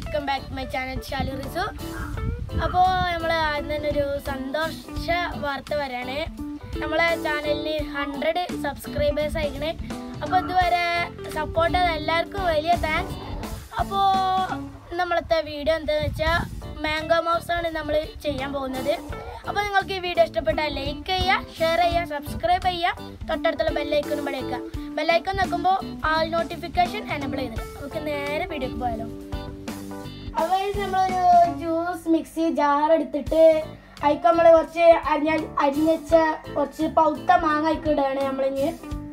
welcome back my channel Shalu Rizu അപ്പോൾ നമ്മൾ ആദ്യം തന്നെ ഒരു സന്തോഷ വാർത്ത വരാണ് നമ്മളെ ചാനലിന് ഹൺഡ്രഡ് സബ്സ്ക്രൈബേഴ്സ് ആയിക്കണേ അപ്പോൾ ഇതുവരെ സപ്പോർട്ട് ചെയ്ത എല്ലാവർക്കും വലിയ താങ്ക്സ് അപ്പോൾ നമ്മളത്തെ വീഡിയോ എന്താണെന്ന് വെച്ചാൽ മാംഗോ മൗസ് ആണ് നമ്മൾ ചെയ്യാൻ പോകുന്നത് അപ്പോൾ നിങ്ങൾക്ക് ഈ വീഡിയോ ഇഷ്ടപ്പെട്ടാൽ ലൈക്ക് ചെയ്യുക ഷെയർ ചെയ്യുക സബ്സ്ക്രൈബ് ചെയ്യുക തൊട്ടടുത്തുള്ള ബെല്ലൈക്കണും ഇവിടെ വയ്ക്കുക ബെല്ലൈക്കൺ നോക്കുമ്പോൾ ആൾ നോട്ടിഫിക്കേഷൻ എനബിൾ ചെയ്തിട്ട് നമുക്ക് നേരെ വീഡിയോക്ക് പോയാലോ അപ്പോൾ നമ്മളൊരു ജ്യൂസ് മിക്സി ജാർ എടുത്തിട്ട് അതിക്ക് നമ്മൾ കുറച്ച് അരിഞ്ഞ അരിഞ്ഞച്ച കുറച്ച് പൗത്ത മാങ്ങ അതിക്ക് ഇടുകയാണ് നമ്മളിഞ്ഞ്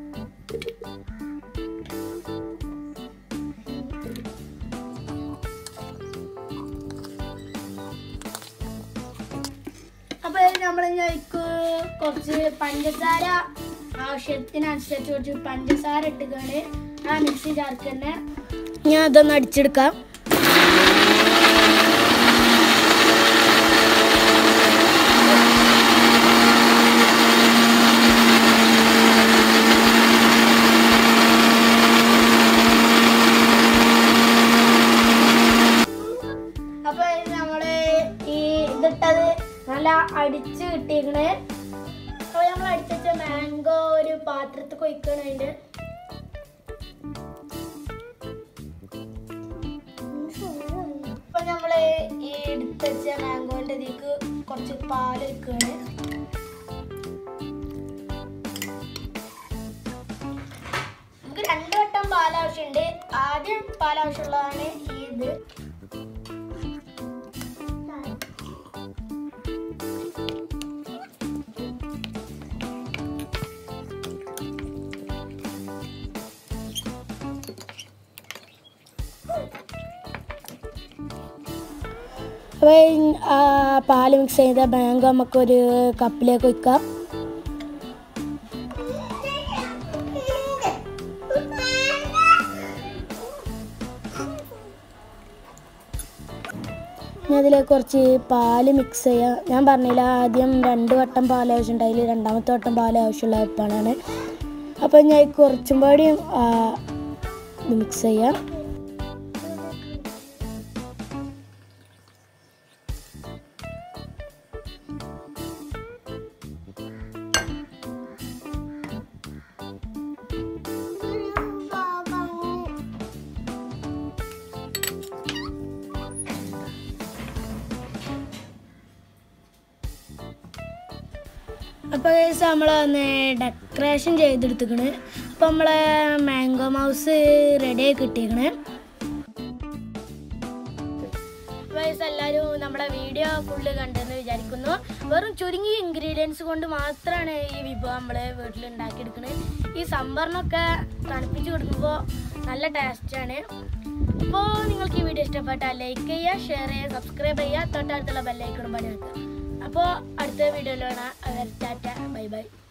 അപ്പൊ നമ്മളിഞ്ഞ് അതിക്ക് കുറച്ച് പഞ്ചസാര ആവശ്യത്തിനനുസരിച്ച് കുറച്ച് പഞ്ചസാര ഇട്ടുകയാണ് ആ മിക്സി ജാർക്ക് തന്നെ ഞാൻ അതൊന്ന് അടിച്ചെടുക്കാം അപ്പൊ നമ്മള് ഈ ഇതിട്ടത് നല്ല അടിച്ച് കിട്ടിയിരിക്കണ് അപ്പൊ നമ്മൾ അടിച്ച മാംഗോ ഒരു പാത്രത്തിൽ കൊയ്ക്കണം അതിന്റെ അപ്പൊ നമ്മള് ഈ എടുത്തുവെച്ച മാംഗോന്റെ ഇതിക്ക് കുറച്ച് പാല് വെക്കാണ് നമുക്ക് രണ്ടു വട്ടം പാൽ ആവശ്യമുണ്ട് ആദ്യം പാൽ ആവശ്യമുള്ളതാണ് ഈ ഇത് അപ്പോൾ ആ പാല് മിക്സ് ചെയ്ത മാംഗോ നമുക്കൊരു കപ്പിലേക്ക് വയ്ക്കാം ഇനി അതിലേക്ക് കുറച്ച് പാല് മിക്സ് ചെയ്യാം ഞാൻ പറഞ്ഞില്ല ആദ്യം രണ്ട് വട്ടം പാൽ ആവശ്യമുണ്ട് രണ്ടാമത്തെ വട്ടം പാൽ ആവശ്യമുള്ള ഉപ്പാണ് അപ്പോൾ ഞാൻ കുറച്ചും പാടിയും മിക്സ് ചെയ്യാം അപ്പോൾ നമ്മൾ ഡെക്കറേഷൻ ചെയ്തെടുത്തിക്കണ് അപ്പോൾ നമ്മളെ മാംഗോ മൗസ് റെഡി ആയി കിട്ടിയേക്കണ് വയസ്സ് എല്ലാവരും നമ്മുടെ വീഡിയോ ഫുള്ള് കണ്ടെന്ന് വിചാരിക്കുന്നു വെറും ചുരുങ്ങിയ ഇൻഗ്രീഡിയൻസ് കൊണ്ട് മാത്രമാണ് ഈ വിഭവം നമ്മൾ വീട്ടിൽ ഉണ്ടാക്കിയെടുക്കുന്നത് ഈ സംഭരണമൊക്കെ തണുപ്പിച്ച് കൊടുക്കുമ്പോൾ നല്ല ടേസ്റ്റാണ് അപ്പോൾ നിങ്ങൾക്ക് ഈ വീഡിയോ ഇഷ്ടപ്പെട്ടാൽ ലൈക്ക് ചെയ്യുക ഷെയർ ചെയ്യുക സബ്സ്ക്രൈബ് ചെയ്യുക തൊട്ടടുത്തുള്ള ബെല്ലൈക്കണം പണി വെക്കുക അപ്പോൾ അടുത്ത വീഡിയോയിലാണ് ടാറ്റ ബൈ ബൈ